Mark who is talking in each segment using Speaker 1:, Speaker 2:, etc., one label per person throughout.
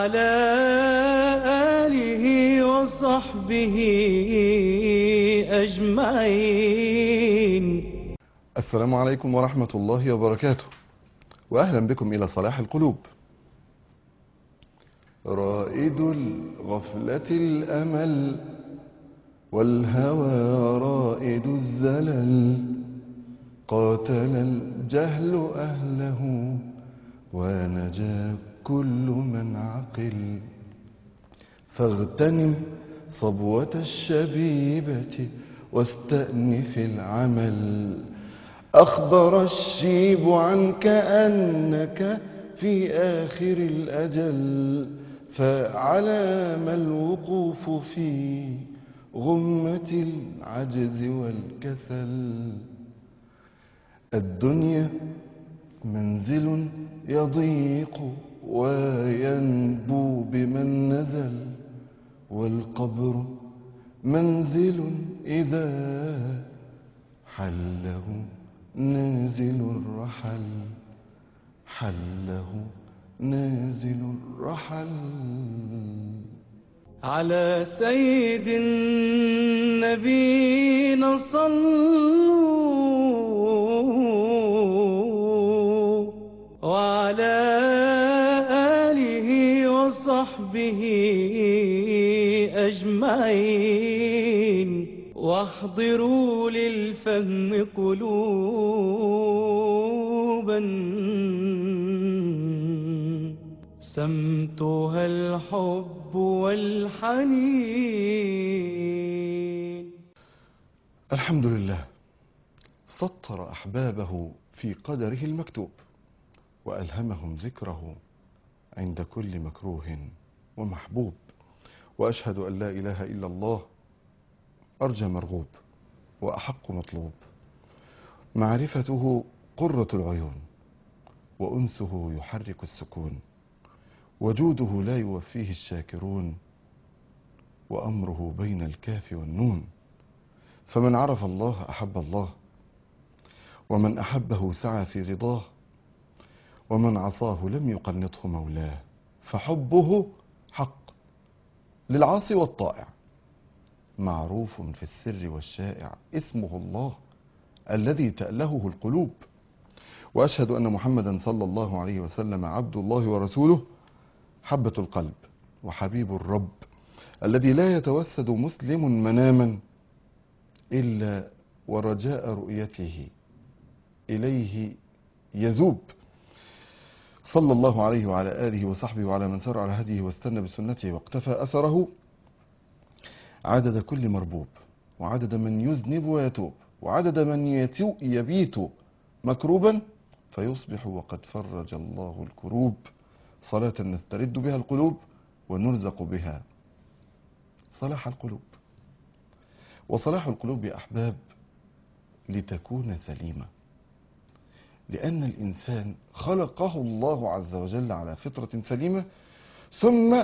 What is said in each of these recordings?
Speaker 1: وعلى آله وصحبه أجمعين
Speaker 2: السلام عليكم ورحمة الله وبركاته وأهلا بكم إلى صلاح القلوب رائد الغفلة الأمل والهوى رائد الزلل قاتل الجهل أهله ونجا كل من عقل فاغتنم صبوة الشبيبة واستأنف العمل أخبر الشيب عنك أنك في آخر الأجل فعلى ما الوقوف في غمة العجز والكسل الدنيا منزل يضيق وينبو بمن نزل والقبر منزل إذا حله نازل الرحل حله نازل الرحل
Speaker 1: على سيد النبي صلوا وعلى آله وصحبه أجمعين واحضروا للفهم قلوبا سمتها الحب والحنين
Speaker 2: الحمد لله سطر أحبابه في قدره المكتوب وألهمهم ذكره عند كل مكروه ومحبوب وأشهد أن لا إله إلا الله أرجى مرغوب وأحق مطلوب معرفته قرة العيون وأنسه يحرك السكون وجوده لا يوفيه الشاكرون وأمره بين الكاف والنون فمن عرف الله أحب الله ومن أحبه سعى في رضاه ومن عصاه لم يقنطه مولاه فحبه حق للعاصي والطائع معروف في السر والشائع اسمه الله الذي تألهه القلوب وأشهد أن محمدا صلى الله عليه وسلم عبد الله ورسوله حبة القلب وحبيب الرب الذي لا يتوسد مسلم مناما إلا ورجاء رؤيته إليه يذوب صلى الله عليه وعلى آله وصحبه وعلى من سار على هديه واستنى بسنته واقتفى أثره عدد كل مربوب وعدد من يذنب ويتوب وعدد من يتو يبيت مكروبا فيصبح وقد فرج الله الكروب صلاة نسترد بها القلوب ونرزق بها صلاح القلوب وصلاح القلوب يا أحباب لتكون سليمة لأن الإنسان خلقه الله عز وجل على فطرة سليمة ثم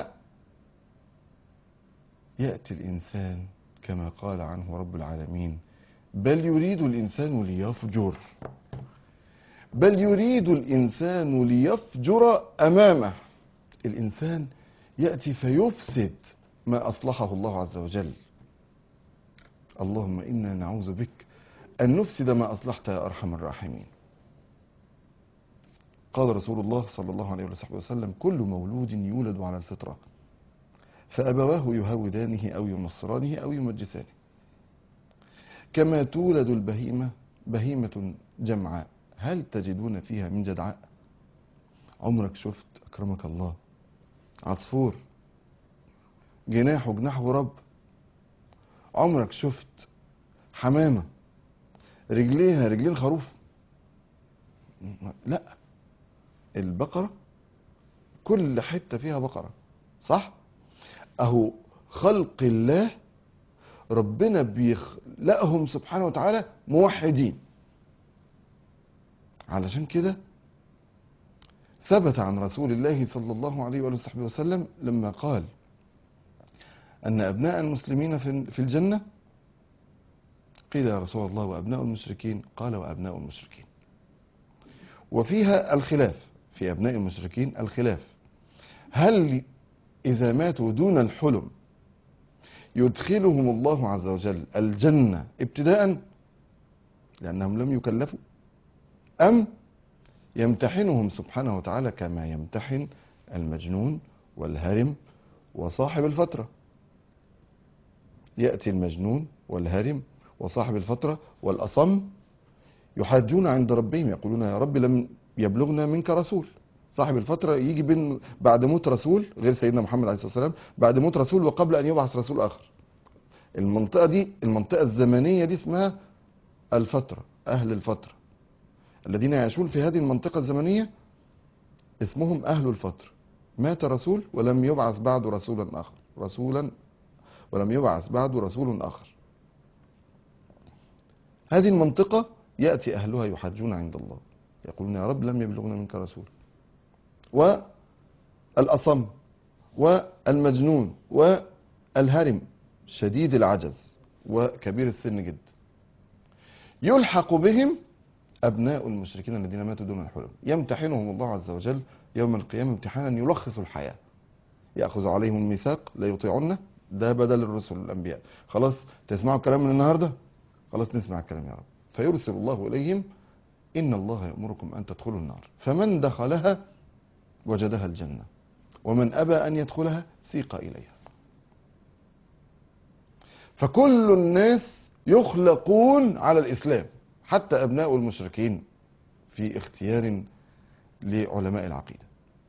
Speaker 2: يأتي الإنسان كما قال عنه رب العالمين بل يريد الإنسان ليفجر بل يريد الإنسان ليفجر أمامه الإنسان يأتي فيفسد ما أصلحه الله عز وجل اللهم إنا نعوذ بك أن نفسد ما أصلحت يا أرحم الراحمين قال رسول الله صلى الله عليه وصحبه وسلم كل مولود يولد على الفطرة فأبواه يهودانه أو ينصرانه أو يمجسانه كما تولد البهيمة بهيمة جمعاء هل تجدون فيها من جدعاء عمرك شفت أكرمك الله عصفور جناحه جناح غراب عمرك شفت حمامة رجليها رجلين خروف لا البقرة كل حتة فيها بقرة صح اهو خلق الله ربنا بيخلقهم سبحانه وتعالى موحدين علشان كده ثبت عن رسول الله صلى الله عليه وآله وصحبه وسلم لما قال أن أبناء المسلمين في في الجنة قيل يا رسول الله وأبناء المشركين قال وأبناء المشركين وفيها الخلاف في أبناء المشركين الخلاف هل إذا ماتوا دون الحلم يدخلهم الله عز وجل الجنة ابتداء لأنهم لم يكلفوا أم يمتحنهم سبحانه وتعالى كما يمتحن المجنون والهرم وصاحب الفترة يأتي المجنون والهرم وصاحب الفترة والأصم يحاجون عند ربهم يقولون يا رب لم يبلغنا منك رسول صاحب الفترة يجي بين بعد موت رسول غير سيدنا محمد عليه الصلاة والسلام بعد موت رسول وقبل أن يبعث رسول آخر المنطقة دي المنطقة الزمنية دي اسمها الفترة أهل الفترة الذين يعيشون في هذه المنطقة الزمنية اسمهم أهل الفترة مات رسول ولم يبعث بعد رسولا آخر رسولا ولم يبعث بعد رسول آخر هذه المنطقة يأتي أهلها يحاجون عند الله يقولون يا رب لم يبلغنا منك رسول والأصم والمجنون والهرم شديد العجز وكبير السن جدا يلحق بهم أبناء المشركين الذين ماتوا دون الحلم يمتحنهم الله عز وجل يوم القيامة امتحانا يلخص الحياة يأخذ عليهم الميثاق لا يطيعونه ده بدل الرسل الأنبياء خلاص تسمعوا الكلام من النهاردة خلاص نسمع الكلام يا رب فيرسل الله إليهم إن الله يأمركم أن تدخلوا النار فمن دخلها وجدها الجنة ومن أبى أن يدخلها سيق إليها فكل الناس يخلقون على الإسلام حتى أبناء المشركين في اختيار لعلماء العقيدة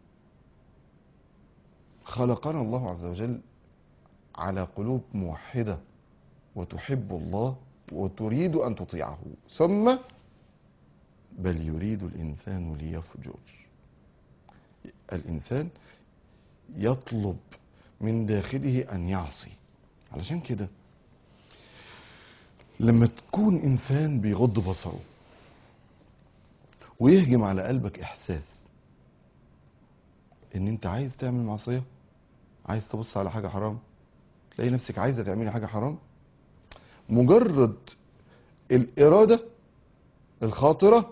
Speaker 2: خلقنا الله عز وجل على قلوب موحدة وتحب الله وتريد أن تطيعه ثم بل يريد الإنسان ليفجر الإنسان يطلب من داخله أن يعصي علشان كده لما تكون إنسان بيغض بصره ويهجم على قلبك إحساس إن أنت عايز تعمل معصية عايز تبص على حاجة حرام تلاقي نفسك عايزة تعملي حاجة حرام مجرد الإرادة الخاطرة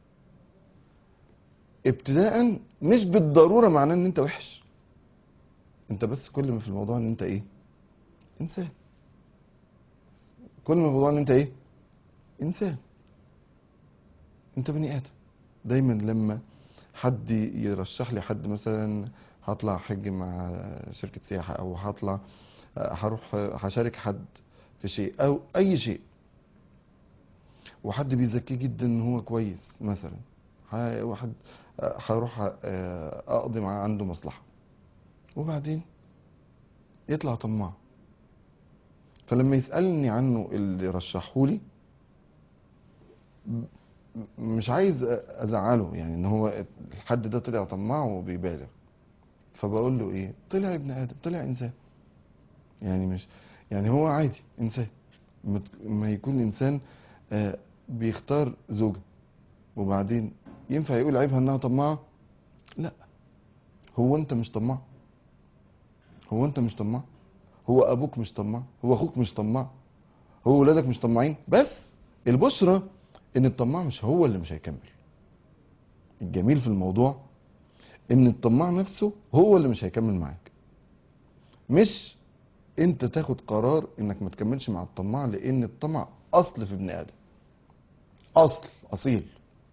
Speaker 2: ابتداء مش بالضرورة معناه ان انت وحش انت بس كل ما في الموضوع ان انت ايه انسان كل ما في الموضوع ان انت ايه انسان انت بني ادم دايما لما حد يرشح لي حد مثلا هطلع حج مع شركة سياحة او هطلع هروح هشارك حد في شيء او اي شيء وحد بيزكيه جدا ان هو كويس مثلا ه- واحد آه، هروح آه، اقضي معاه عنده مصلحة وبعدين يطلع طماع فلما يسألني عنه اللي رشحهولي م- مش عايز ازعله يعني ان هو الحد ده طلع طماع وبيبالغ فبقول له ايه طلع ابن ادم طلع انسان يعني مش يعني هو عادي انسان مت- ما يكون انسان آه، بيختار زوجة وبعدين ينفع يقول عيبها انها طماعة لا هو انت مش طماع هو انت مش طماع هو ابوك مش طماع هو اخوك مش طماع هو ولادك مش طماعين بس البشرى ان الطماع مش هو اللي مش هيكمل الجميل في الموضوع ان الطماع نفسه هو اللي مش هيكمل معاك مش انت تاخد قرار انك ما تكملش مع الطماع لان الطمع اصل في ابن ادم اصل اصيل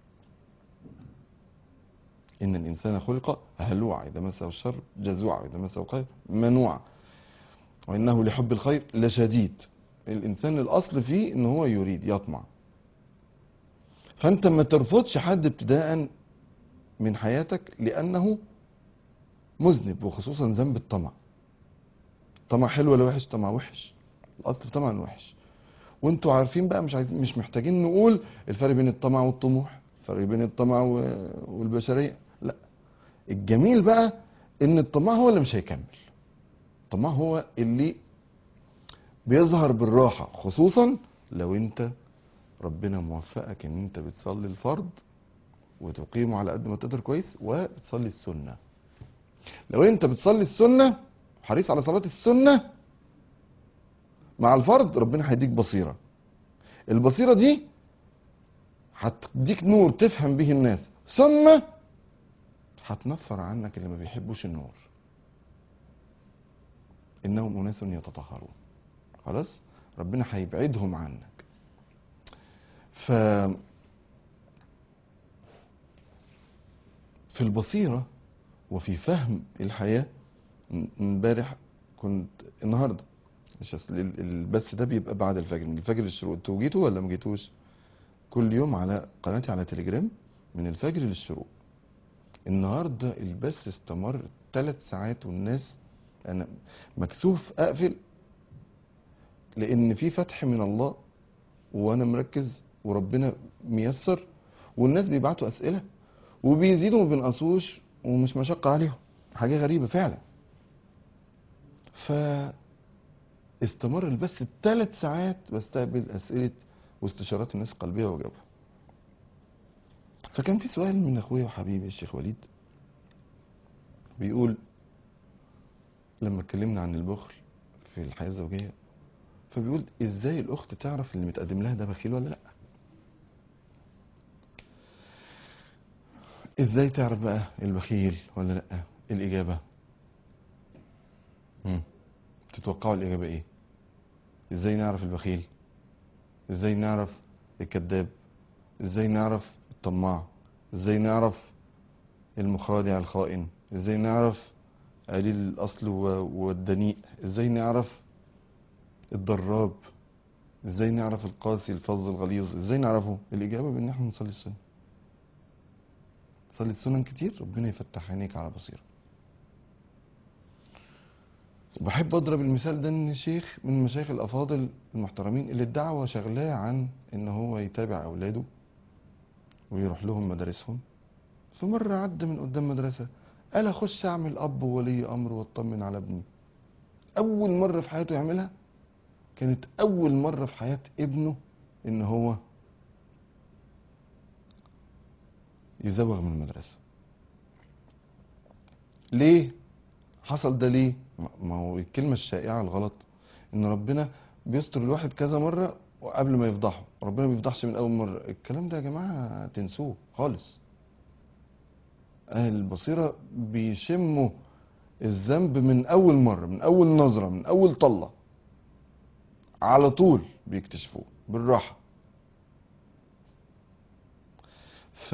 Speaker 2: ان الانسان خلق هلوعا اذا مسه الشر جزوعا اذا مسه الخير منوعا وانه لحب الخير لشديد الانسان الاصل فيه ان هو يريد يطمع فانت ما ترفضش حد ابتداء من حياتك لانه مذنب وخصوصا ذنب الطمع طمع حلو ولا وحش طمع وحش الاصل طمع وحش وانتوا عارفين بقى مش عايزين مش محتاجين نقول الفرق بين الطمع والطموح الفرق بين الطمع و- والبشريه لا الجميل بقى ان الطمع هو اللي مش هيكمل الطمع هو اللي بيظهر بالراحه خصوصا لو انت ربنا موفقك ان انت بتصلي الفرض وتقيمه على قد ما تقدر كويس وبتصلي السنه لو انت بتصلي السنه حريص على صلاه السنه مع الفرض ربنا هيديك بصيره البصيره دي هتديك نور تفهم به الناس ثم هتنفر عنك اللي ما بيحبوش النور انهم اناس يتطهرون خلاص ربنا هيبعدهم عنك ف في البصيرة وفي فهم الحياة م- امبارح كنت النهارده مش اصل ال- البث ده بيبقى بعد الفجر من الفجر للشروق انتوا جيتوا ولا ما جيتوش؟ كل يوم على قناتي على تليجرام من الفجر للشروق النهارده البث استمر ثلاث ساعات والناس انا مكسوف اقفل لان في فتح من الله وانا مركز وربنا ميسر والناس بيبعتوا اسئله وبيزيدوا وما بينقصوش ومش مشقه عليهم حاجه غريبه فعلا ف استمر البث ثلاث ساعات بستقبل اسئله واستشارات الناس القلبيه واجاوبها فكان في سؤال من اخويا وحبيبي الشيخ وليد بيقول لما اتكلمنا عن البخل في الحياه الزوجيه فبيقول ازاي الاخت تعرف اللي متقدم لها ده بخيل ولا لا ازاي تعرف بقى البخيل ولا لا الاجابه مم. تتوقعوا الاجابه ايه ازاي نعرف البخيل ازاي نعرف الكذاب ازاي نعرف الطماع ازاي نعرف المخادع الخائن ازاي نعرف قليل الاصل و- والدنيء ازاي نعرف الضراب ازاي نعرف القاسي الفظ الغليظ ازاي نعرفه الاجابه بان احنا نصلي السنه صلي السنن كتير ربنا يفتح عينيك على بصيره بحب اضرب المثال ده ان شيخ من المشايخ الافاضل المحترمين اللي الدعوه شغلاه عن ان هو يتابع اولاده ويروح لهم مدارسهم فمره عدى من قدام مدرسه قال اخش اعمل اب وولي امر واطمن على ابني اول مره في حياته يعملها كانت اول مره في حياه ابنه ان هو يزوغ من المدرسه ليه حصل ده ليه ما- ما هو الكلمه الشائعه الغلط ان ربنا بيستر الواحد كذا مره وقبل ما يفضحه ربنا ما بيفضحش من اول مره الكلام ده يا جماعه تنسوه خالص اهل البصيره بيشموا الذنب من اول مره من اول نظره من اول طله على طول بيكتشفوه بالراحه ف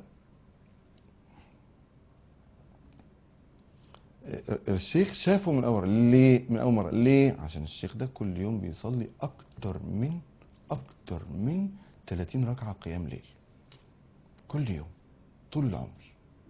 Speaker 2: الشيخ شافه من اول ليه من اول مره ليه عشان الشيخ ده كل يوم بيصلي اكتر من اكتر من 30 ركعه قيام ليل كل يوم طول العمر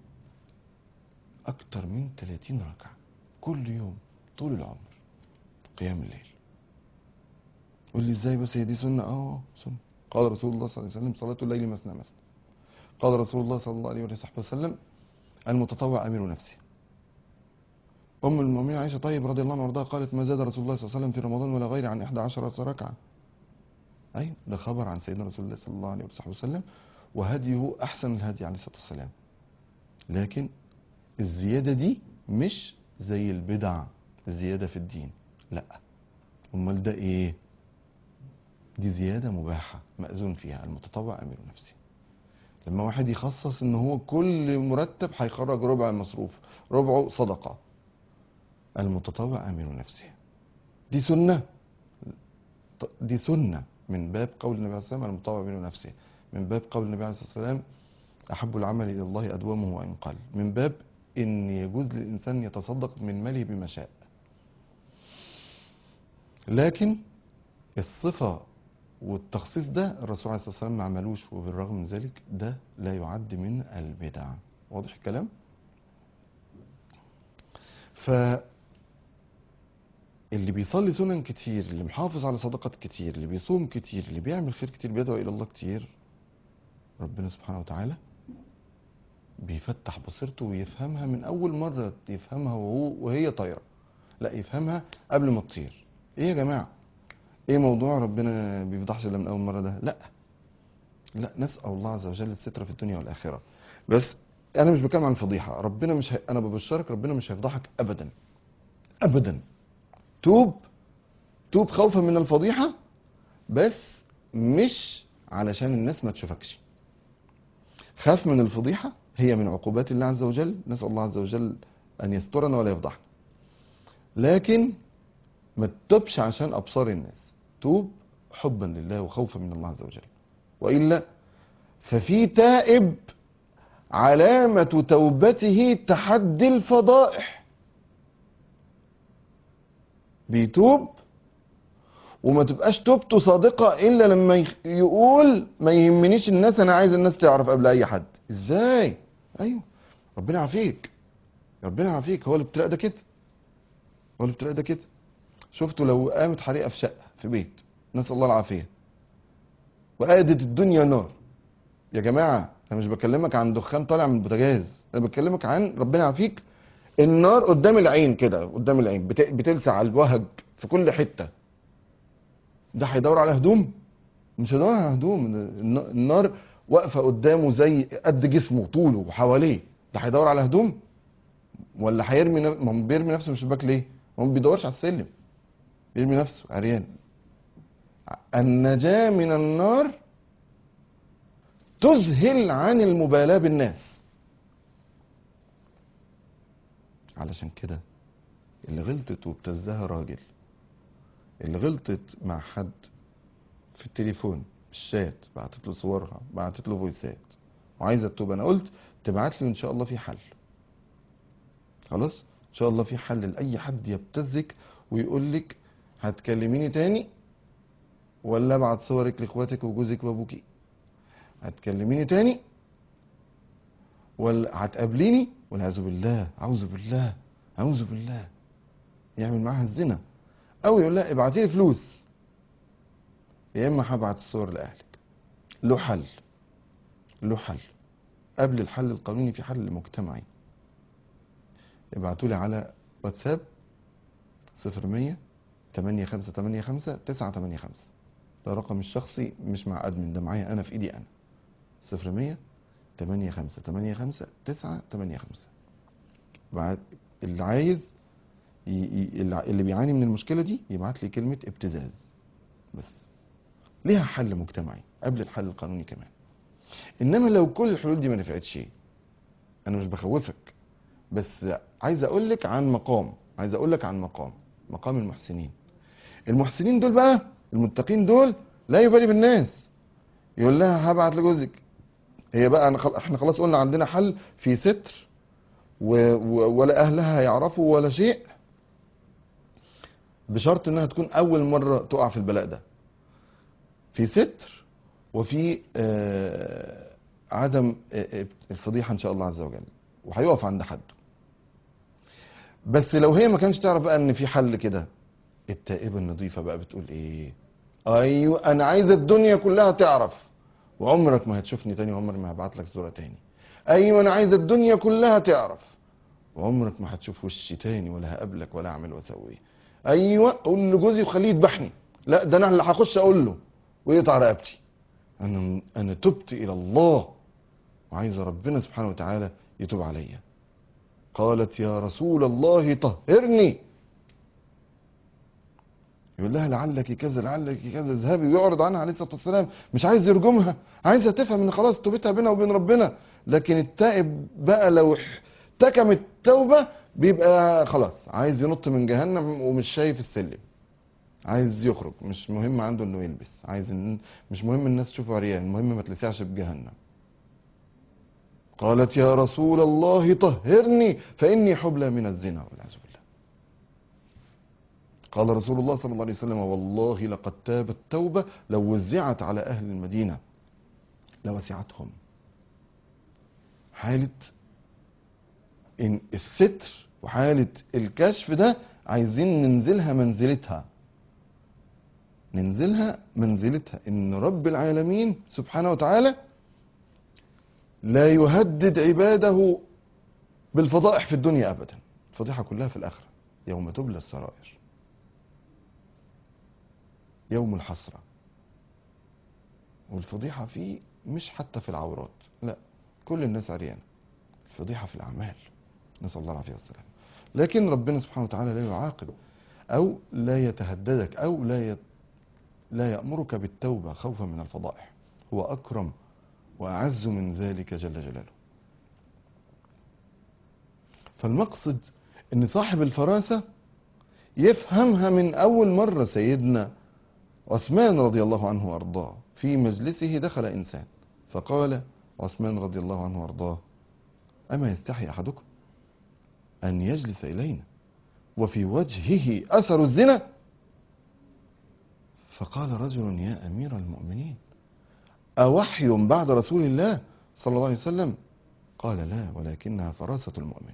Speaker 2: اكتر من 30 ركعه كل يوم طول العمر قيام الليل قول لي ازاي بس هي دي سنه اه سنه قال رسول الله صلى الله عليه وسلم صلاه الليل مثنى مثنى قال رسول الله صلى الله عليه وصحبه وسلم المتطوع امير نفسه أم المؤمنين عائشة طيب رضي الله عنها وارضاها قالت ما زاد رسول الله صلى الله عليه وسلم في رمضان ولا غير عن 11 ركعة أي ده خبر عن سيدنا رسول الله صلى الله عليه وصحبه وسلم وهديه أحسن الهدي عليه الصلاة والسلام لكن الزيادة دي مش زي البدع الزيادة في الدين لا أمال ده إيه دي زيادة مباحة مأذون فيها المتطوع أمير نفسه لما واحد يخصص ان هو كل مرتب هيخرج ربع المصروف ربعه صدقه المتطوع امين نفسه دي سنه ط- دي سنه من باب قول النبي عليه الصلاه والسلام المتطوع امين نفسه من باب قول النبي عليه الصلاه والسلام احب العمل الى الله ادومه وان قل من باب ان يجوز للانسان يتصدق من ماله بما شاء لكن الصفه والتخصيص ده الرسول عليه الصلاه والسلام ما عملوش وبالرغم من ذلك ده لا يعد من البدع واضح الكلام ف اللي بيصلي سنن كتير اللي محافظ على صدقات كتير اللي بيصوم كتير اللي بيعمل خير كتير بيدعو الى الله كتير ربنا سبحانه وتعالى بيفتح بصيرته ويفهمها من اول مره يفهمها وهو وهي طايره لا يفهمها قبل ما تطير ايه يا جماعه ايه موضوع ربنا بيفضحش الا من اول مره ده لا لا نسال الله عز وجل الستر في الدنيا والاخره بس انا مش بتكلم عن الفضيحه ربنا مش هي... انا ببشرك ربنا مش هيفضحك ابدا ابدا توب توب خوفا من الفضيحه بس مش علشان الناس ما تشوفكش خاف من الفضيحه هي من عقوبات الله عز وجل نسال الله عز وجل ان يسترنا ولا يفضحنا لكن ما تتوبش عشان ابصار الناس توب حبا لله وخوفا من الله عز وجل والا ففي تائب علامة توبته تحدي الفضائح بيتوب وما تبقاش توبته صادقة إلا لما يخ- يقول ما يهمنيش الناس أنا عايز الناس تعرف قبل أي حد إزاي؟ أيوه ربنا يعافيك ربنا يعافيك هو الابتلاء ده كده هو الابتلاء ده كده شفتوا لو قامت حريقة في شقة في بيت نسأل الله العافية وقادت الدنيا نار يا جماعة أنا مش بكلمك عن دخان طالع من البوتاجاز أنا بكلمك عن ربنا يعافيك النار قدام العين كده قدام العين بت- بتلسع على الوهج في كل حتة ده هيدور على هدوم مش هيدور على هدوم الن- النار واقفة قدامه زي قد جسمه طوله وحواليه ده هيدور على هدوم ولا هيرمي نف- ما هو بيرمي نفسه من الشباك ليه؟ هو ما بيدورش على السلم بيرمي نفسه عريان النجاة من النار تذهل عن المبالاة بالناس علشان كده اللي غلطت وابتزها راجل اللي غلطت مع حد في التليفون الشات بعتت له صورها بعتت له فويسات وعايزه تتوب انا قلت تبعت لي وان شاء الله في حل خلاص ان شاء الله في حل لاي حد يبتزك ويقول لك هتكلميني تاني ولا ابعت صورك لاخواتك وجوزك وابوكي هتكلميني تاني ولا هتقابليني والعياذ بالله اعوذ بالله اعوذ بالله يعمل معاها الزنا او يقول لها ابعتي لي فلوس يا اما هبعت الصور لاهلك له حل له حل قبل الحل القانوني في حل مجتمعي ابعتوا لي على واتساب 0100 8585 985 ده رقم الشخصي مش مع ادمن ده معايا انا في ايدي انا 0100 8585 985 بعد اللي عايز ي... ي... اللي اللي بيعاني من المشكله دي يبعت لي كلمه ابتزاز بس ليها حل مجتمعي قبل الحل القانوني كمان انما لو كل الحلول دي ما نفعتش انا مش بخوفك بس عايز اقول لك عن مقام عايز اقول لك عن مقام مقام المحسنين المحسنين دول بقى المتقين دول لا يبالي بالناس يقول لها هبعت لجوزك هي بقى أنا خل... احنا خلاص قلنا عندنا حل في ستر و... و... ولا اهلها يعرفوا ولا شيء بشرط انها تكون اول مره تقع في البلاء ده في ستر وفي آه عدم آه الفضيحه ان شاء الله عز وجل وهيقف عند حده بس لو هي ما كانش تعرف بقى ان في حل كده التائبه النظيفه بقى بتقول ايه ايوه انا عايزه الدنيا كلها تعرف وعمرك ما هتشوفني تاني وعمري ما هبعت لك صوره تاني ايوه انا عايزه الدنيا كلها تعرف وعمرك ما هتشوف وشي تاني ولا هقابلك ولا اعمل واسوي ايوه قول لجوزي وخليه يذبحني لا ده انا اللي هخش اقول له ويقطع رقبتي انا انا تبت الى الله وعايز ربنا سبحانه وتعالى يتوب عليا قالت يا رسول الله طهرني يقول لها لعلك كذا لعلك كذا اذهبي ويعرض عنها عليه الصلاه والسلام مش عايز يرجمها عايزه تفهم ان خلاص توبتها بينها وبين ربنا لكن التائب بقى لو احتكم التوبه بيبقى خلاص عايز ينط من جهنم ومش شايف السلم عايز يخرج مش مهم عنده انه يلبس عايز إن مش مهم الناس تشوفه عريان المهم ما تلسعش بجهنم قالت يا رسول الله طهرني فاني حبلى من الزنا والعياذ بالله قال رسول الله صلى الله عليه وسلم والله لقد تابت توبة لو وزعت على أهل المدينة لوسعتهم حالة إن الستر وحالة الكشف ده عايزين ننزلها منزلتها ننزلها منزلتها إن رب العالمين سبحانه وتعالى لا يهدد عباده بالفضائح في الدنيا أبدا الفضيحة كلها في الآخرة يوم تبلى السرائر يوم الحسرة والفضيحة فيه مش حتى في العورات لا كل الناس عريانة الفضيحة في الأعمال نسأل الله العافية والسلام لكن ربنا سبحانه وتعالى لا يعاقب أو لا يتهددك أو لا ي... لا يأمرك بالتوبة خوفا من الفضائح هو أكرم وأعز من ذلك جل جلاله فالمقصد أن صاحب الفراسة يفهمها من أول مرة سيدنا عثمان رضي الله عنه وأرضاه في مجلسه دخل إنسان فقال عثمان رضي الله عنه وأرضاه أما يستحي أحدكم أن يجلس إلينا وفي وجهه أثر الزنا فقال رجل يا أمير المؤمنين أوحي بعد رسول الله صلى الله عليه وسلم قال لا ولكنها فراسة المؤمن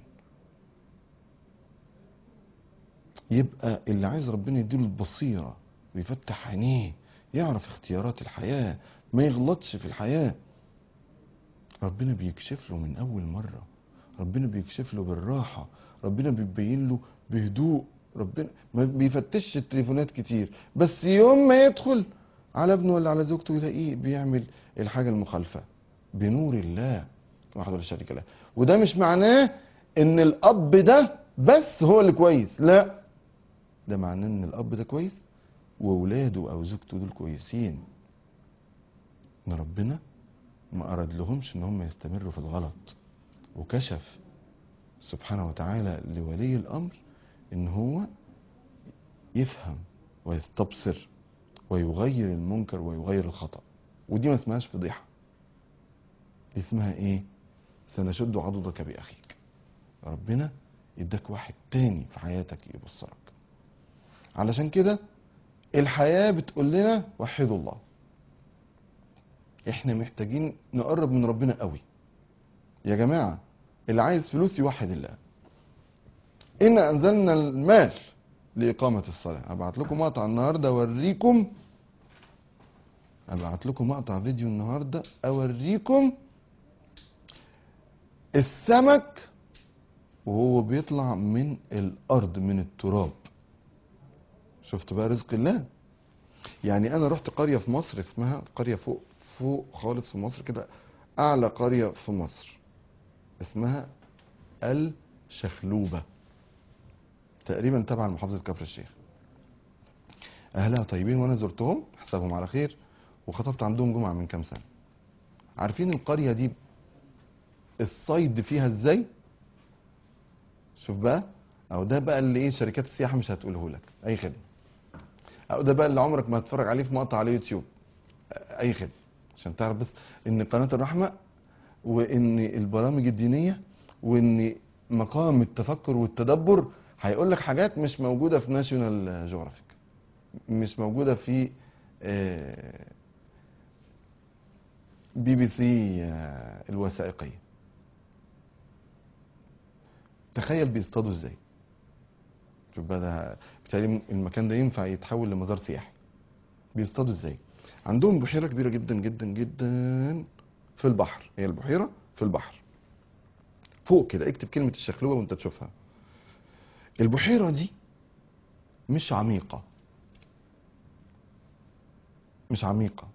Speaker 2: يبقى اللي عايز ربنا يديله البصيرة ويفتح عينيه يعرف اختيارات الحياة ما يغلطش في الحياة ربنا بيكشف له من أول مرة ربنا بيكشف له بالراحة ربنا بيبين له بهدوء ربنا ما بيفتش التليفونات كتير بس يوم ما يدخل على ابنه ولا على زوجته يلاقيه بيعمل الحاجة المخالفة بنور الله وحده لا شريك له وده مش معناه ان الاب ده بس هو اللي كويس لا ده معناه ان الاب ده كويس واولاده او زوجته دول كويسين ان ربنا ما اراد لهمش ان هم يستمروا في الغلط وكشف سبحانه وتعالى لولي الامر ان هو يفهم ويستبصر ويغير المنكر ويغير الخطأ ودي ما اسمهاش فضيحة دي اسمها ايه سنشد عضدك بأخيك ربنا يداك واحد تاني في حياتك يبصرك علشان كده الحياة بتقول لنا وحدوا الله احنا محتاجين نقرب من ربنا قوي يا جماعة اللي عايز فلوس يوحد الله إن أنزلنا المال لإقامة الصلاة أبعت لكم مقطع النهاردة أوريكم أبعت لكم مقطع فيديو النهاردة أوريكم السمك وهو بيطلع من الأرض من التراب شفت بقى رزق الله يعني أنا رحت قرية في مصر اسمها قرية فوق فوق خالص في مصر كده أعلى قرية في مصر اسمها الشخلوبة تقريبا تبع محافظة كفر الشيخ أهلها طيبين وأنا زرتهم حسابهم على خير وخطبت عندهم جمعة من كام سنة عارفين القرية دي الصيد فيها ازاي شوف بقى او ده بقى اللي ايه شركات السياحة مش هتقوله لك اي خدمة او ده بقى اللي عمرك ما هتتفرج عليه في مقطع على يوتيوب اي خدمة عشان تعرف بس ان قناة الرحمة وان البرامج الدينية وان مقام التفكر والتدبر هيقول لك حاجات مش موجودة في ناشونال جغرافيك مش موجودة في آه، بي بي سي آه، الوثائقية تخيل بيصطادوا ازاي شوف بقى ده بالتالي المكان ده ينفع يتحول لمزار سياحي بيصطادوا ازاي عندهم بحيرة كبيرة جدا جدا جدا في البحر هي البحيرة في البحر فوق كده اكتب كلمة الشخلوبة وانت تشوفها البحيرة دي مش عميقة مش عميقة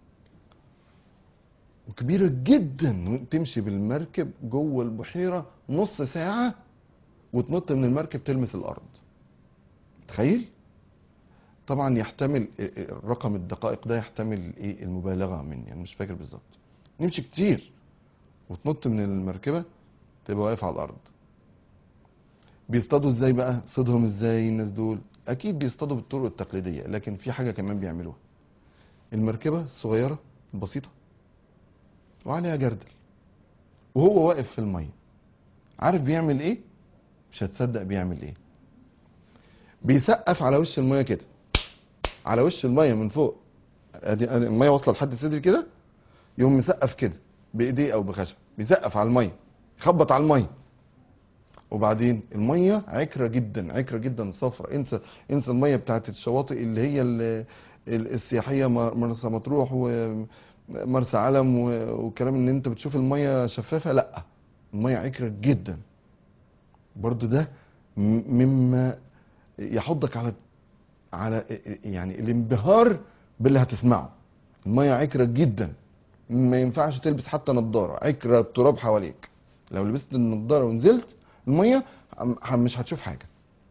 Speaker 2: وكبيرة جدا تمشي بالمركب جوه البحيرة نص ساعة وتنط من المركب تلمس الأرض تخيل طبعا يحتمل الرقم الدقائق ده يحتمل ايه المبالغة مني يعني مش فاكر بالظبط نمشي كتير وتنط من المركبة تبقى واقف على الأرض بيصطادوا ازاي بقى صيدهم ازاي الناس دول اكيد بيصطادوا بالطرق التقليدية لكن في حاجة كمان بيعملوها المركبة الصغيرة البسيطة وعليها جردل وهو واقف في المية عارف بيعمل ايه مش هتصدق بيعمل ايه بيسقف على وش المية كده على وش المية من فوق ادي أدي المية واصلة لحد صدري كده يقوم مسقف كده بايديه او بخشب بيسقف على المية يخبط على المية وبعدين المية عكرة جدا عكرة جدا صفرة انسى انسى المية بتاعت الشواطئ اللي هي ال- ال- السياحية مر- مرسى مطروح ومرسى علم و- وكلام ان انت بتشوف المية شفافة لا المية عكرة جدا برضو ده م- مما يحضك على على يعني الانبهار باللي هتسمعه المية عكرة جدا ما ينفعش تلبس حتى نظارة عكرة التراب حواليك لو لبست النظارة ونزلت المية م- مش هتشوف حاجة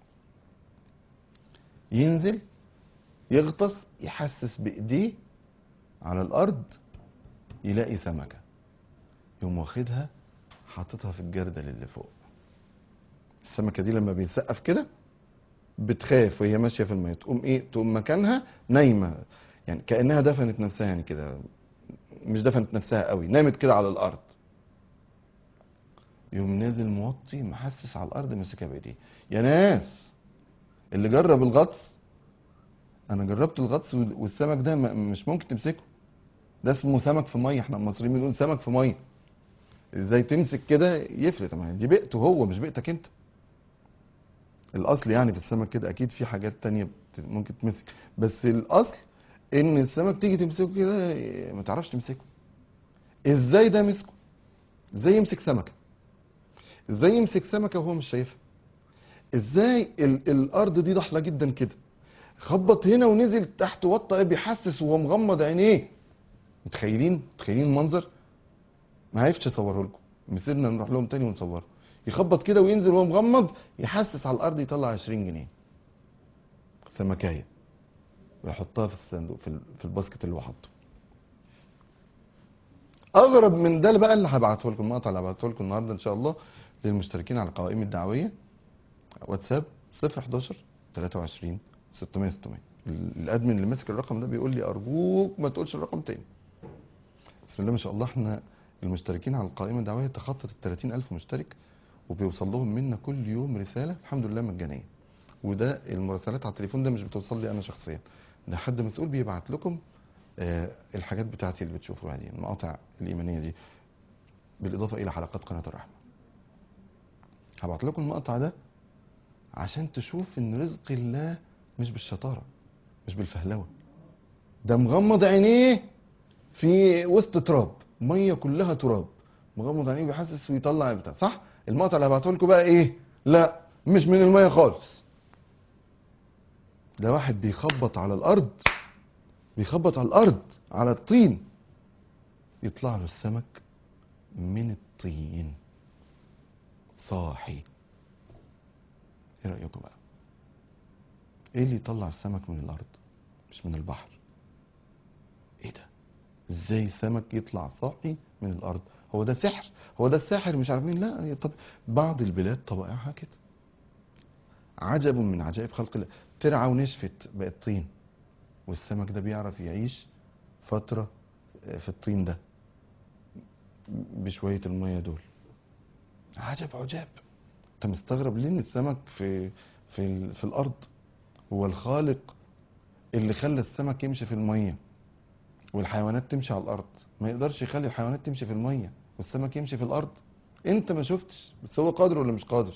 Speaker 2: ينزل يغطس يحسس بايديه على الارض يلاقي سمكة يقوم واخدها حاططها في الجردل اللي فوق السمكة دي لما بيسقف كده بتخاف وهي ماشيه في الميه تقوم ايه تقوم مكانها نايمه يعني كانها دفنت نفسها يعني كده مش دفنت نفسها قوي نامت كده على الارض يقوم نازل موطي محسس على الارض ماسكها بايديه يا ناس اللي جرب الغطس انا جربت الغطس وال- والسمك ده م- مش ممكن تمسكه ده اسمه سمك في ميه احنا المصريين بنقول سمك في ميه ازاي تمسك كده يفلت ما هي دي بيئته هو مش بيئتك انت الاصل يعني في السمك كده اكيد في حاجات تانية بت- ممكن تمسك بس الاصل ان السمك تيجي تمسكه كده ما تعرفش تمسكه ازاي ده مسكه ازاي يمسك سمكه ازاي يمسك سمكه وهو مش شايفها ازاي ال الارض دي ضحله جدا كده خبط هنا ونزل تحت وطى بيحسس وهو مغمض عينيه متخيلين متخيلين المنظر ما عرفتش اصوره لكم مسيرنا نروح لهم تاني ونصوره يخبط كده وينزل وهو مغمض يحسس على الارض يطلع 20 جنيه سمكايه ويحطها في الصندوق في, ال- في الباسكت اللي هو حاطه اغرب من ده بقى اللي هبعته لكم المقطع اللي هبعته لكم النهارده ان شاء الله للمشتركين على القوائم الدعويه واتساب 011 23 600 600 الادمن اللي ماسك الرقم ده بيقول لي ارجوك ما تقولش الرقم تاني بسم الله ما شاء الله احنا المشتركين على القائمه الدعويه تخطت ال 30000 مشترك وبيوصل لهم منا كل يوم رساله الحمد لله مجانيه وده المراسلات على التليفون ده مش بتوصل لي انا شخصيا ده حد مسؤول بيبعت لكم آه الحاجات بتاعتي اللي بتشوفوها دي المقاطع الايمانيه دي بالاضافه الى حلقات قناه الرحمه هبعت لكم المقطع ده عشان تشوف ان رزق الله مش بالشطاره مش بالفهلوه ده مغمض عينيه في وسط تراب ميه كلها تراب مغمض عينيه بيحسس ويطلع بتاع صح المقطع اللي هبعته لكم بقى ايه لا مش من الميه خالص ده واحد بيخبط على الارض بيخبط على الارض على الطين يطلع له السمك من الطين صاحي ايه رايكم بقى ايه اللي يطلع السمك من الارض مش من البحر ايه ده ازاي سمك يطلع صاحي من الارض هو ده سحر هو ده الساحر مش عارفين لا هي طب بعض البلاد طبائعها كده عجب من عجائب خلق الله ترعى ونشفت بقت طين والسمك ده بيعرف يعيش فترة في الطين ده بشوية المية دول عجب عجاب انت مستغرب ليه ان السمك في في ال- في الارض هو الخالق اللي خلى السمك يمشي في الميه والحيوانات تمشي على الارض ما يقدرش يخلي الحيوانات تمشي في الميه والسمك يمشي في الارض انت ما شفتش بس هو قادر ولا مش قادر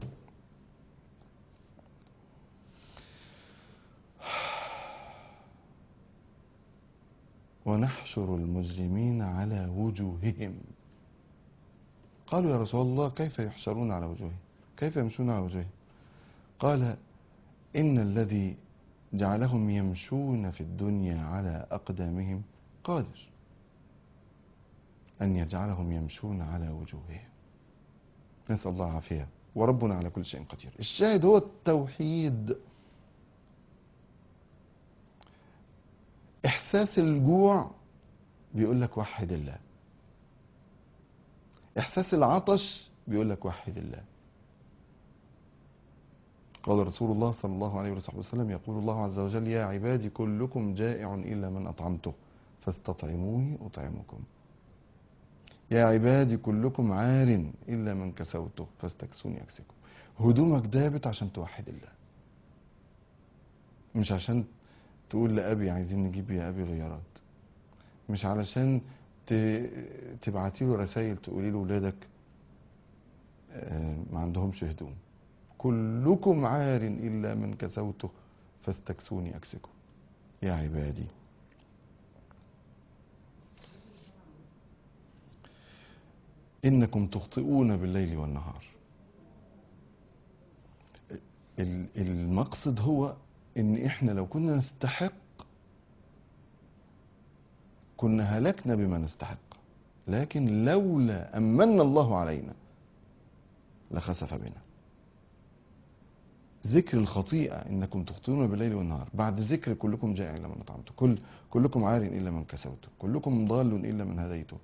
Speaker 2: ونحشر المجرمين على وجوههم قالوا يا رسول الله كيف يحشرون على وجوههم كيف يمشون على وجوههم قال إن الذي جعلهم يمشون في الدنيا على أقدامهم قادر أن يجعلهم يمشون على وجوههم نسأل الله العافية وربنا على كل شيء قدير الشاهد هو التوحيد إحساس الجوع بيقول لك وحد الله إحساس العطش بيقول لك وحد الله قال رسول الله صلى الله عليه وصحبه وسلم يقول الله عز وجل يا عبادي كلكم جائع إلا من أطعمته فاستطعموني أطعمكم يا عبادي كلكم عار إلا من كسوته فاستكسوني أكسكم هدومك دابت عشان توحد الله مش عشان تقول لأبي عايزين نجيب يا أبي غيارات مش علشان ت- تبعتي له رسائل تقولي له ولادك آه، ما عندهمش هدوم كلكم عار إلا من كسوته فاستكسوني أكسكم يا عبادي إنكم تخطئون بالليل والنهار ال- المقصد هو إن إحنا لو كنا نستحق كنا هلكنا بما نستحق لكن لولا أمن الله علينا لخسف بنا ذكر الخطيئة إنكم تخطئون بالليل والنهار بعد ذكر كلكم جائع إلا من أطعمته كل كلكم عار إلا من كسوته كلكم ضال إلا من هديته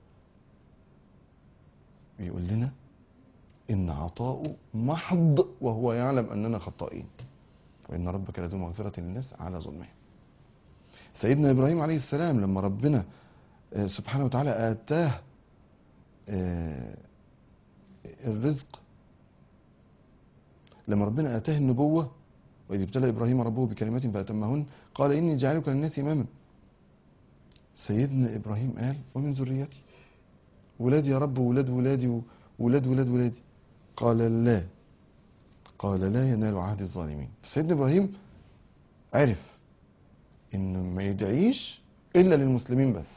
Speaker 2: بيقول لنا إن عطاؤه محض وهو يعلم أننا خطائين وإن ربك لذو مغفرة للناس على ظلمهم سيدنا إبراهيم عليه السلام لما ربنا آه، سبحانه وتعالى آتاه آه، الرزق لما ربنا آتاه النبوة وإذ ابتلى إبراهيم ربه بكلمات فأتمهن قال إني جاعلك للناس إماما سيدنا إبراهيم قال ومن ذريتي ولادي يا رب ولاد ولادي ولاد ولاد ولادي قال لا قال لا ينال عهد الظالمين سيدنا إبراهيم عرف إنه ما يدعيش إلا للمسلمين بس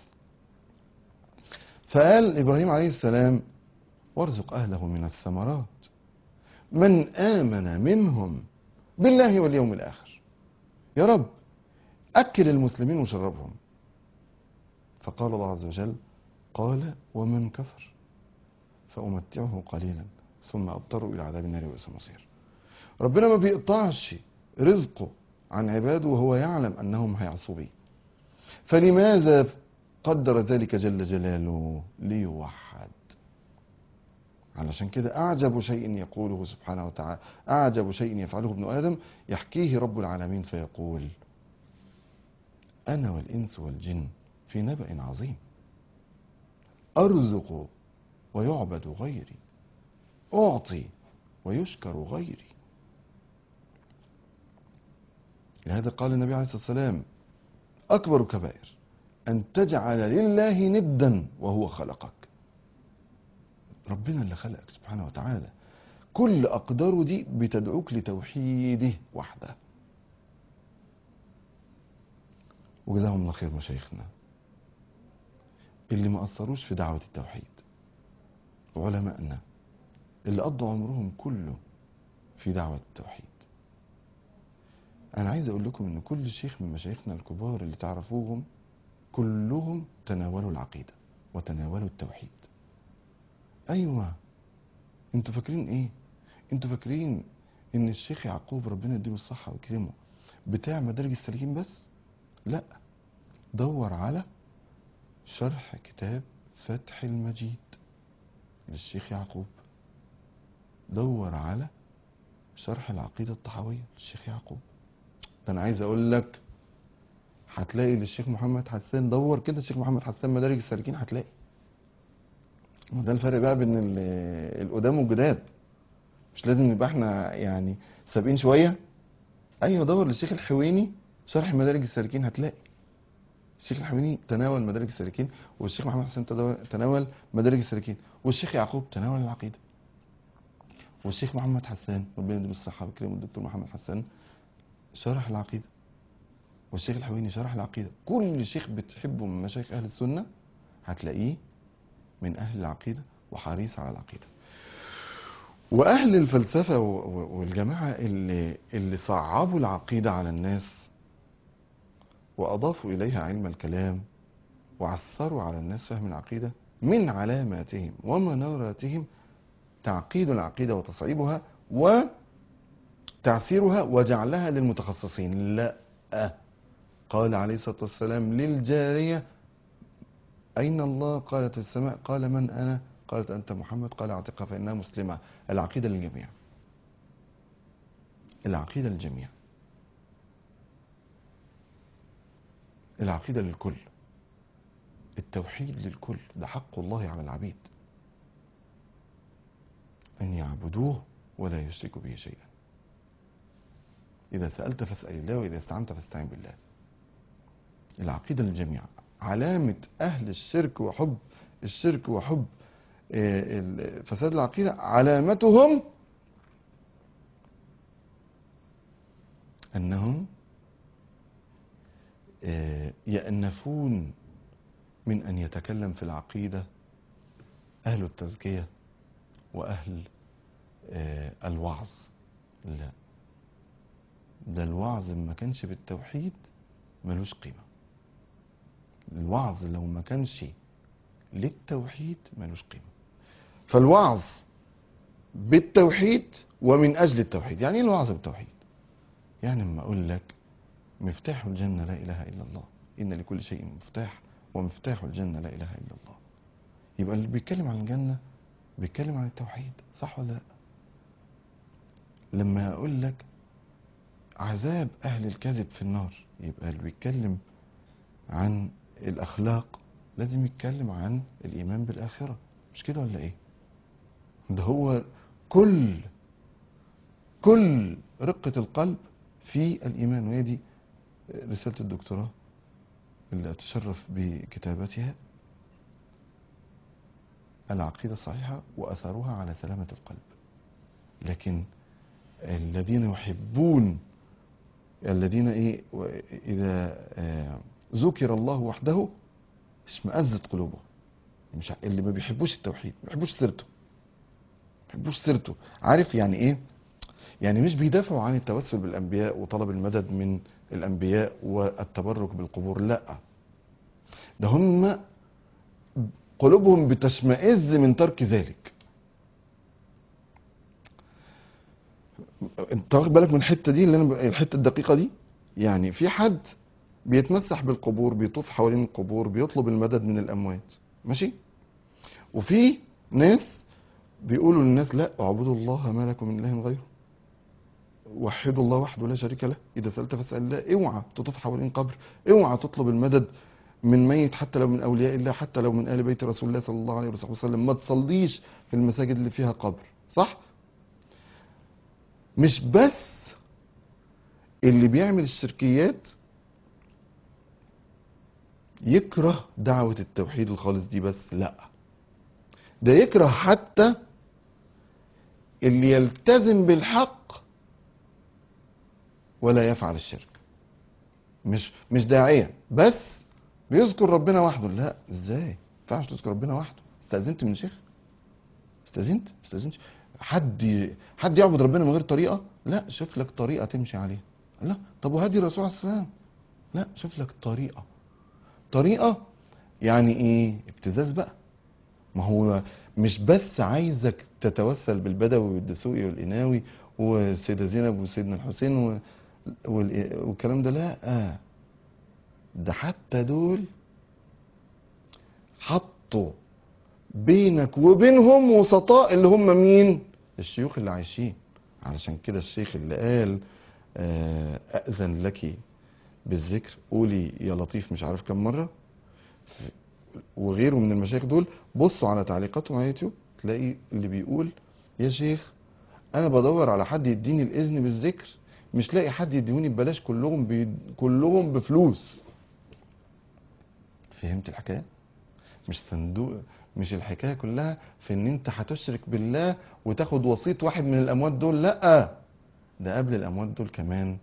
Speaker 2: فقال إبراهيم عليه السلام وارزق أهله من الثمرات من آمن منهم بالله واليوم الآخر يا رب أكل المسلمين وشربهم فقال الله عز وجل قال ومن كفر فأمتعه قليلا ثم أضطر إلى عذاب النار وبئس المصير ربنا ما بيقطعش رزقه عن عباده وهو يعلم أنهم هيعصوا بيه فلماذا قدر ذلك جل جلاله ليوحد علشان كده أعجب شيء يقوله سبحانه وتعالى أعجب شيء يفعله ابن آدم يحكيه رب العالمين فيقول أنا والإنس والجن في نبأ عظيم أرزق ويعبد غيري أعطي ويشكر غيري لهذا قال النبي عليه الصلاة والسلام أكبر كبائر أن تجعل لله ندا وهو خلقك ربنا اللي خلقك سبحانه وتعالى كل أقداره دي بتدعوك لتوحيده وحده وجزاهم الله خير مشايخنا اللي ما أثروش في دعوة التوحيد علمائنا اللي قضوا عمرهم كله في دعوة التوحيد أنا عايز أقول لكم إن كل شيخ من مشايخنا الكبار اللي تعرفوهم كلهم تناولوا العقيدة وتناولوا التوحيد أيوة أنتوا فاكرين إيه؟ أنتوا فاكرين إن الشيخ يعقوب ربنا يديله الصحة ويكرمه بتاع مدارج السالكين بس؟ لا دور على شرح كتاب فتح المجيد للشيخ يعقوب دور على شرح العقيدة الطحاوية للشيخ يعقوب ده أنا عايز أقول لك هتلاقي للشيخ محمد حسان دور كده الشيخ محمد حسان مدارج السالكين هتلاقي ما ده الفرق بقى بين ال- القدام والجداد مش لازم نبقى احنا يعني سابقين شويه ايوه دور للشيخ الحويني شرح مدارج السالكين هتلاقي الشيخ الحويني تناول مدارج السالكين والشيخ محمد حسين تداول- تناول مدارج السالكين والشيخ يعقوب تناول العقيده والشيخ محمد حسان ربنا يديله الصحه ويكرمه الدكتور محمد حسان شرح العقيده والشيخ الحويني شرح العقيده كل شيخ بتحبه من مشايخ اهل السنه هتلاقيه من أهل العقيدة وحريص على العقيدة وأهل الفلسفة و- و- والجماعة اللي, اللي صعبوا العقيدة على الناس وأضافوا إليها علم الكلام وعثروا على الناس فهم العقيدة من علاماتهم ومناراتهم تعقيد العقيدة وتصعيبها وتعثيرها وجعلها للمتخصصين لا قال عليه الصلاة والسلام للجارية أين الله قالت السماء قال من أنا قالت أنت محمد قال اعتقها فإنها مسلمة العقيدة للجميع العقيدة للجميع العقيدة للكل التوحيد للكل ده حق الله على العبيد أن يعبدوه ولا يشركوا به شيئا إذا سألت فاسأل الله وإذا استعنت فاستعن بالله العقيدة للجميع علامة أهل الشرك وحب الشرك وحب آه، ال- فساد العقيدة علامتهم أنهم آه، يأنفون من أن يتكلم في العقيدة أهل التزكية وأهل آه، الوعظ لا ده الوعظ ما كانش بالتوحيد ملوش قيمة الوعظ لو ما كانش للتوحيد ملوش قيمة فالوعظ بالتوحيد ومن أجل التوحيد يعني ايه الوعظ بالتوحيد يعني لما أقول لك مفتاح الجنة لا إله إلا الله إن لكل شيء مفتاح ومفتاح الجنة لا إله إلا الله يبقى اللي بيتكلم عن الجنة بيتكلم عن التوحيد صح ولا لا لما أقول لك عذاب اهل الكذب في النار يبقى اللي بيتكلم عن الاخلاق لازم يتكلم عن الايمان بالاخره مش كده ولا ايه ده هو كل كل رقة القلب في الإيمان وهي دي رسالة الدكتوراه اللي أتشرف بكتابتها العقيدة الصحيحة وأثرها على سلامة القلب لكن الذين يحبون الذين إيه و- إذا آه، ذكر الله وحده اشمأزت قلوبهم مش ع- اللي ما بيحبوش التوحيد ما بيحبوش سيرته ما بيحبوش سيرته عارف يعني ايه يعني مش بيدافعوا عن التوسل بالانبياء وطلب المدد من الانبياء والتبرك بالقبور لا ده هم قلوبهم بتشمئز من ترك ذلك انت واخد بالك من الحته دي اللي انا ب- الحته الدقيقه دي يعني في حد بيتمسح بالقبور بيطوف حوالين القبور بيطلب المدد من الاموات ماشي وفي ناس بيقولوا للناس لا اعبدوا الله ما لكم من اله غيره وحدوا الله وحده لا شريك له اذا سالت فاسال الله اوعى تطوف حوالين قبر اوعى تطلب المدد من ميت حتى لو من اولياء الله حتى لو من ال بيت رسول الله صلى الله عليه وصحبه وسلم ما تصليش في المساجد اللي فيها قبر صح مش بس اللي بيعمل الشركيات يكره دعوة التوحيد الخالص دي بس لا ده يكره حتى اللي يلتزم بالحق ولا يفعل الشرك مش مش داعية بس بيذكر ربنا وحده لا ازاي ما ينفعش تذكر ربنا وحده استأذنت من شيخ استأذنت ما استأذنتش حد ي- حد يعبد ربنا من غير طريقة لا شوف لك طريقة تمشي عليها لا طب وهدي الرسول عليه السلام لا شوف لك طريقة طريقة يعني ايه ابتزاز بقى ما هو مش بس عايزك تتوسل بالبدوي والدسوقي والقناوي والسيدة زينب وسيدنا الحسين و... وال- والكلام ده لا ده حتى دول حطوا بينك وبينهم وسطاء اللي هم مين الشيوخ اللي عايشين علشان كده الشيخ اللي قال آه، أأذن لك بالذكر قولي يا لطيف مش عارف كم مرة وغيره من المشايخ دول بصوا على تعليقاتهم على يوتيوب تلاقي اللي بيقول يا شيخ انا بدور على حد يديني الاذن بالذكر مش لاقي حد يديوني ببلاش كلهم بي... كلهم بفلوس فهمت الحكايه مش صندوق مش الحكايه كلها في ان انت هتشرك بالله وتاخد وسيط واحد من الاموات دول لا ده قبل الاموات دول كمان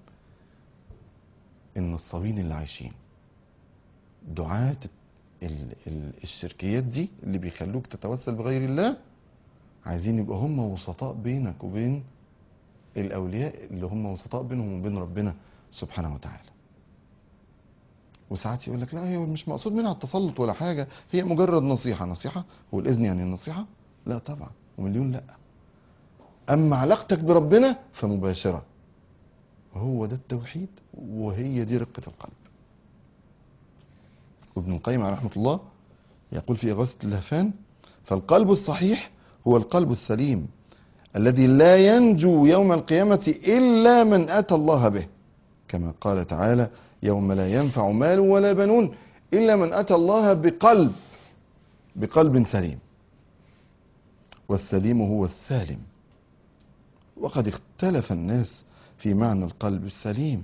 Speaker 2: النصابين اللي عايشين دعاة ال- ال- الشركيات دي اللي بيخلوك تتوسل بغير الله عايزين يبقى هم وسطاء بينك وبين الاولياء اللي هم وسطاء بينهم وبين ربنا سبحانه وتعالى وساعات يقول لك لا هي مش مقصود منها التسلط ولا حاجه هي مجرد نصيحه نصيحه هو الاذن يعني النصيحه لا طبعا ومليون لا اما علاقتك بربنا فمباشره هو ده التوحيد وهي دي رقه القلب وابن القيم عليه رحمه الله يقول في إغاثة اللهفان فالقلب الصحيح هو القلب السليم الذي لا ينجو يوم القيامة إلا من أتى الله به كما قال تعالى يوم لا ينفع مال ولا بنون إلا من أتى الله بقلب بقلب سليم والسليم هو السالم وقد اختلف الناس في معنى القلب السليم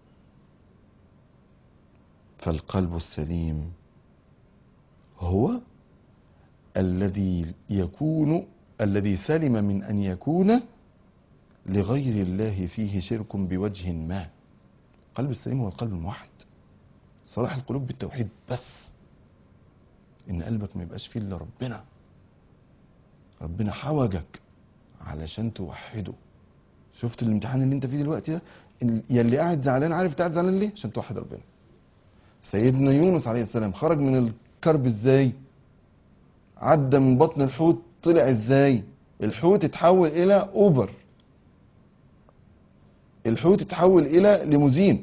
Speaker 2: فالقلب السليم هو الذي يكون الذي سلم من ان يكون لغير الله فيه شرك بوجه ما القلب السليم هو القلب الموحد صلاح القلوب بالتوحيد بس ان قلبك ما يبقاش فيه الا ربنا ربنا حوجك علشان توحده شفت الامتحان اللي انت فيه دلوقتي ده ال- يا اللي قاعد زعلان عارف انت قاعد زعلان ليه عشان توحد ربنا سيدنا يونس عليه السلام خرج من الكرب ازاي عدى من بطن الحوت طلع ازاي الحوت اتحول الى اوبر الحوت اتحول الى ليموزين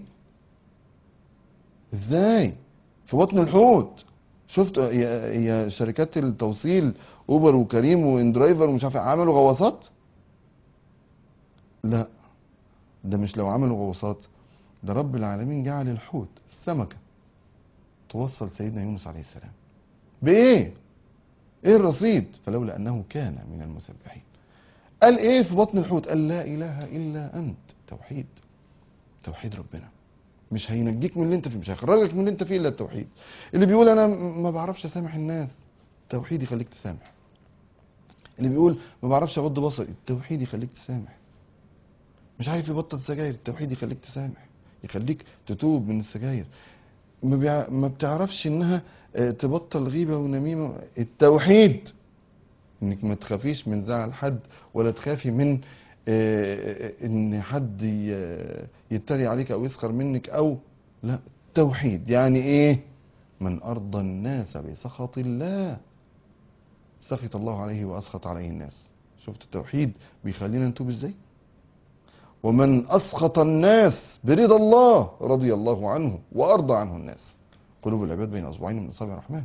Speaker 2: ازاي في بطن الحوت شفت يا يا شركات التوصيل اوبر وكريم واندرايفر ومش عارف إيه، عملوا غواصات لا ده مش لو عملوا غوصات ده رب العالمين جعل الحوت السمكة توصل سيدنا يونس عليه السلام بإيه؟ إيه الرصيد؟ فلولا أنه كان من المسبحين قال إيه في بطن الحوت؟ قال لا إله إلا أنت توحيد توحيد ربنا مش هينجيك من اللي انت فيه مش هيخرجك من اللي انت فيه الا التوحيد اللي بيقول انا م- ما بعرفش اسامح الناس التوحيد يخليك تسامح اللي بيقول ما بعرفش اغض بصري التوحيد يخليك تسامح مش عارف يبطل سجاير التوحيد يخليك تسامح يخليك تتوب من السجاير ما, بيع... ما بتعرفش انها آه، تبطل غيبة ونميمة التوحيد انك ما تخافيش من زعل حد ولا تخافي من آه، ان حد ي- يتريق عليك او يسخر منك او لا توحيد يعني ايه من ارضى الناس بسخط الله سخط الله عليه واسخط عليه الناس شفت التوحيد بيخلينا نتوب ازاي ومن اسخط الناس برضا الله رضي الله عنه وارضى عنه الناس قلوب العباد بين اصبعين من اصابع الرحمن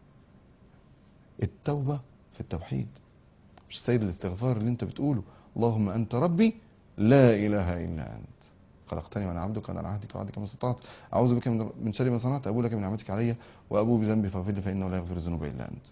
Speaker 2: التوبه في التوحيد مش سيد الاستغفار اللي انت بتقوله اللهم انت ربي لا اله الا انت خلقتني وانا عبدك وانا على عهدك وعهدك ما استطعت اعوذ بك من من شر ما صنعت ابو لك من نعمتك علي وابو بذنبي فاغفر لي فانه لا يغفر الذنوب الا انت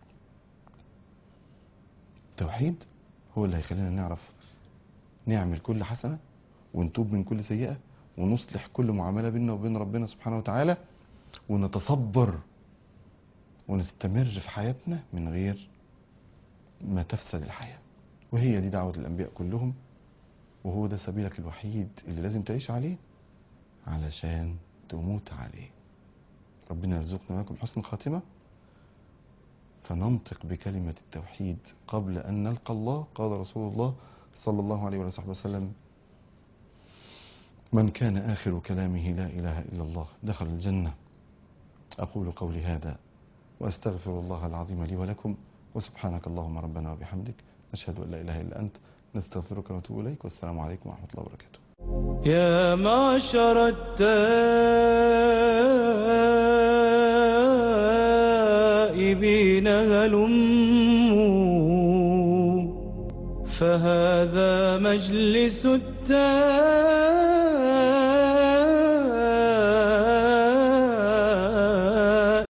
Speaker 2: التوحيد هو اللي هيخلينا نعرف نعمل كل حسنه ونتوب من كل سيئه ونصلح كل معامله بيننا وبين ربنا سبحانه وتعالى ونتصبر ونستمر في حياتنا من غير ما تفسد الحياة وهي دي دعوة الأنبياء كلهم وهو ده سبيلك الوحيد اللي لازم تعيش عليه علشان تموت عليه ربنا يرزقنا وياكم حسن الخاتمة فننطق بكلمة التوحيد قبل أن نلقى الله قال رسول الله صلى الله عليه وصحبه وسلم من كان آخر كلامه لا إله إلا الله دخل الجنة أقول قولي هذا وأستغفر الله العظيم لي ولكم وسبحانك اللهم ربنا وبحمدك نشهد أن لا إله إلا أنت نستغفرك ونتوب إليك والسلام عليكم ورحمة الله وبركاته
Speaker 1: يا معشر التائبين هلموا فهذا مجلس التائبين